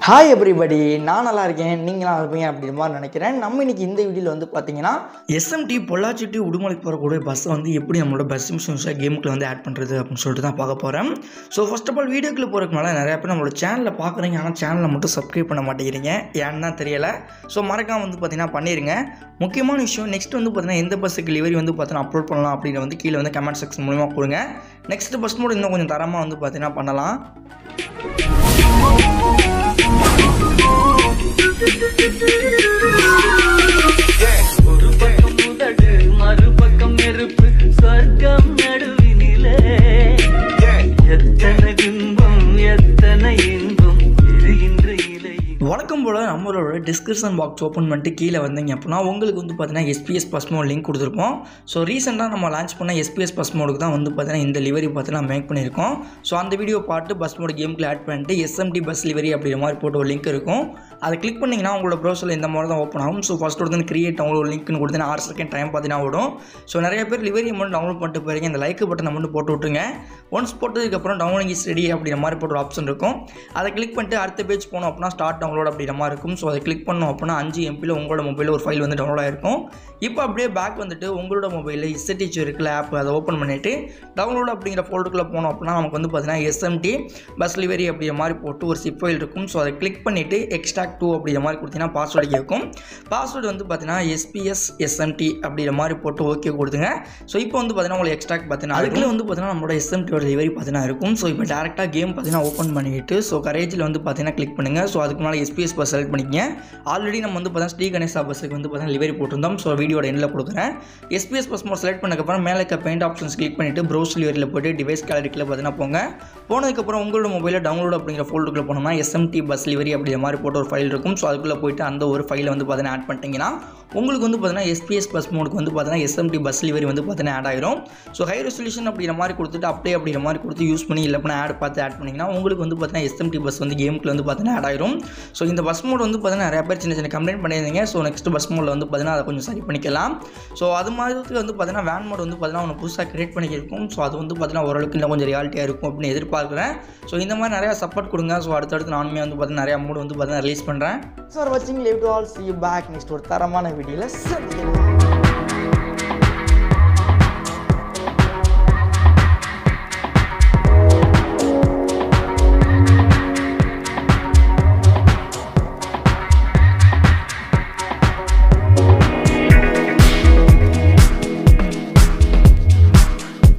hi everybody நான் நல்லா இருக்கேன் நீங்களாம் இருப்பீங்க அப்படின்ற மாதிரி நினைக்கிறேன் நம்ம இன்னைக்கு இந்த வீடியோவில் வந்து பார்த்தீங்கன்னா எஸ்எம்டி பொள்ளாச்சி டு உடுமலை போகக்கூடிய பஸ்ஸை வந்து எப்படி நம்மளோட பஸ் மிஷன்ஸாக கேமுக்குள்ள வந்து ஆட் பண்ணுறது அப்படின்னு சொல்லிட்டு தான் பார்க்க போகிறேன் ஸோ ஃபர்ஸ்ட் ஆஃப் ஆல் வீடியோக்குள்ள போகிறதுக்கு மேலே நிறைய பேர் நம்மளோட சேனலில் பார்க்குறீங்க ஆனால் சேனலை மட்டும் சப்ஸ்கிரைப் பண்ண மாட்டேங்கிறீங்க ஏன்னு தான் தெரியலை ஸோ மறக்காம வந்து பார்த்தீங்கன்னா பண்ணிடுங்க முக்கியமான விஷயம் நெக்ஸ்ட் வந்து பார்த்தீங்கன்னா எந்த பஸ்ஸுக்கு டெலிவரி வந்து பார்த்தீங்கன்னா அப்லோட் பண்ணலாம் அப்படின்னு வந்து கீழே வந்து கமெண்ட் செக்ஷன் மூலிமா கொடுங்க நெக்ஸ்ட் பஸ் மோட் இன்னும் கொஞ்சம் தரமாக வந்து பார்த்தீங்கன்னா பண்ணலாம் ஒரு பக்கம் முதடு மறுபக்கம் நெருப்பு சொர்க்கம் நடுவினிலே எத்தனை பிம்பம் எத்தனை இன்பம் எரிகின்ற இலை வழக்கம் போல் நம்மளோட டிஸ்கிரிப்ஷன் பாக்ஸ் ஓப்பன் பண்ணிட்டு கீழே வந்தீங்க அப்படின்னா உங்களுக்கு வந்து பார்த்தீங்கன்னா எஸ்பிஎஸ் பஸ் மோட் லிங்க் கொடுத்துருப்போம் ஸோ ரீசெண்டாக நம்ம லான்ச் பண்ண எஸ்பிஎஸ் பஸ் மோடுக்கு தான் வந்து பார்த்தீங்கன்னா இந்த லிவரி பார்த்தீங்கன்னா மேக் பண்ணியிருக்கோம் ஸோ அந்த வீடியோ பார்த்து பஸ் மோட் கேமுக்குள்ள ஆட் பண்ணிட்டு எஸ்எம்டி பஸ் லிவரி அப்படிங்கிற மாதிரி போட்டு ஒரு லிங்க் இருக்கும் அதை கிளிக் பண்ணிங்கன்னா உங்களோட ப்ரௌசரில் இந்த மாதிரி தான் ஓப்பன் ஆகும் ஸோ ஃபஸ்ட் வந்து கிரியேட் அவங்களோட லிங்க்னு கொடுத்து ஆறு செகண்ட் டைம் பார்த்தீங்கன்னா ஓடும் ஸோ நிறைய பேர் லிவரி மட்டும் டவுன்லோட் பண்ணிட்டு போயிருங்க இந்த லைக் பட்டனை மட்டும் போட்டு விட்டுருங்க ஒன்ஸ் போட்டதுக்கப்புறம் டவுன்லோடிங் இஸ் ரெடி அப்படிங்கிற மாதிரி போட்டு ஒரு ஆப்ஷன் இருக்கும் அதை கிளிக் பண்ணிட்டு அடுத்த பேஜ் போனோம் அப்படின்னா ஸ்டார்ட் டவுன்லோட் அப்படிங்கிற மாதிரி இருக்கும் ஸோ அதை கிளிக் பண்ணோம் அப்படின்னா அஞ்சு எம்பியில் உங்களோட மொபைலில் ஒரு ஃபைல் வந்து டவுன்லோட் ஆயிருக்கும் இப்போ அப்படியே பேக் வந்துட்டு உங்களோட மொபைலில் இசட்டிச் இருக்குல்ல ஆப் அதை ஓப்பன் பண்ணிவிட்டு டவுன்லோட் அப்படிங்கிற ஃபோல்டருக்குள்ளே போனோம் அப்படின்னா நமக்கு வந்து பார்த்தீங்கன்னா எஸ்எம்டி பஸ் லிவரி அப்படிங்கிற மாதிரி போட்டு ஒரு சிப் ஃபைல் இருக்கும் ஸோ அதை கிளிக் பண்ணிவிட்டு எக்ஸ்ட்ராக்ட் டூ அப்படிங்கிற மாதிரி கொடுத்தீங்கன்னா பாஸ்வேர்டு கேட்கும் பாஸ்வேர்டு வந்து பார்த்தீங்கன்னா எஸ்பிஎஸ் எஸ்எம்டி அப்படிங்கிற மாதிரி போட்டு ஓகே கொடுத்துங்க ஸோ இப்போ வந்து பார்த்தீங்கன்னா உங்களுக்கு எக்ஸ்ட்ராக்ட் பார்த்தீங்கன்னா அதுக்குள்ள வந்து பார்த்தீங்கன்னா நம்மளோட எஸ்எம்டியோட லிவரி பார்த்தீங்கன்னா இருக்கும் ஸோ இப்போ டேரெக்டாக கேம் பார்த்தீங்கன்னா ஓப்பன் பண்ணிட்டு ஸோ கரேஜில் வந்து பார்த்தீங்கன்னா கிளிக் பண்ணுங்கள் ஸோ அதுக்கு முன்னாடி எஸ்பிஎஸ் பஸ் செலக்ட் பண்ணிக்கங்க ஆல்ரெடி நம்ம வந்து பார்த்தீங்கன்னா ஸ்ரீ கணேசா பஸ்ஸுக்கு வந்து பார்த்தீங்கன்னா லிவரி போட்டிருந்தோம் ஸோ வீடியோட எண்டில் கொடுக்குறேன் எஸ்பிஎஸ் பஸ் மோட் செலக்ட் பண்ணக்கப்புறம் மேலே இருக்க பெயிண்ட் ஆப்ஷன்ஸ் கிளிக் பண்ணிவிட்டு ப்ரௌஸ் லிவரியில் போய்ட்டு டிவைஸ் கேலரிக்கில் பார்த்தீங்கன்னா போங்க போனதுக்கப்புறம் உங்களோட மொபைலில் டவுன்லோட் அப்படிங்கிற ஃபோல்டருக்குள்ள போனோம்னா எஸ்எம்டி பஸ் லிவரி அப்படிங்கிற மாதிரி போட்டு ஒரு ஃபைல் இருக்கும் ஸோ அதுக்குள்ளே போயிட்டு அந்த ஒரு ஃபைலை வந்து பார்த்தீங்கன்னா ஆட் பண்ணிட்டீங்கன்னா உங்களுக்கு வந்து பார்த்தீங்கன்னா எஸ்பிஎஸ் பஸ் மோடுக்கு வந்து பார்த்தீங்கன்னா எஸ்எம்டி பஸ் லிவரி வந்து பார்த்தீங்கன்னா ஆட் ஆயிரும் ஸோ ஹை ரெசல்யூஷன் அப்படிங்கிற மாதிரி கொடுத்துட்டு அப்படியே அப்படிங்கிற மாதிரி கொடுத்து யூஸ் பண்ணி இல்லை பண்ண ஆட் பார்த்து ஆட் பண்ணிங்கன்னா உங்களுக்கு வந்து பார்த்தீங்கன்னா எஸ்எம்டி பஸ் வந்து கேமுக்குள்ள வந்து பார்த்தீங்கன்னா ஆட் ஆயிரும் ஸோ இந்த பஸ் மோட் வந்து பார்த்தீங்கன்னா நிறைய பேர் சின்ன சின்ன கம்ப்ளைண்ட் பண்ணியிருந்தீங்க ஸோ நெக்ஸ்ட் பஸ் மோடில் வந்து பார்த்தீங்கன்னா அதை கொஞ்சம் சரி பண்ணிக்கலாம் ஸோ அது மாதிரி வந்து பார்த்தீங்கன்னா வேன் மோட் வந்து பார்த்தீங்கன்னா ஒன்று புதுசாக கிரியேட் பண்ணியிருக்கும் ஸோ அது வந்து பார்த்தீங்கன்னா ஓரளவுக்கு இன்னும் கொஞ்சம் ரியாலிட்டியாக இருக்கும் அப்படின்னு எதிர்பார்க்குறேன் ஸோ இந்த மாதிரி நிறையா சப்போர்ட் கொடுங்க ஸோ அடுத்தடுத்து நானுமே வந்து பார்த்தீங்கன்னா நிறையா மூடு வந்து பார்த்தீங்கன்னா ரிலீஸ் பண்ணுறேன் சார் வாட்சிங் love to all see you back next ஒரு தரமான வீடியோவில் சந்திக்கிறேன்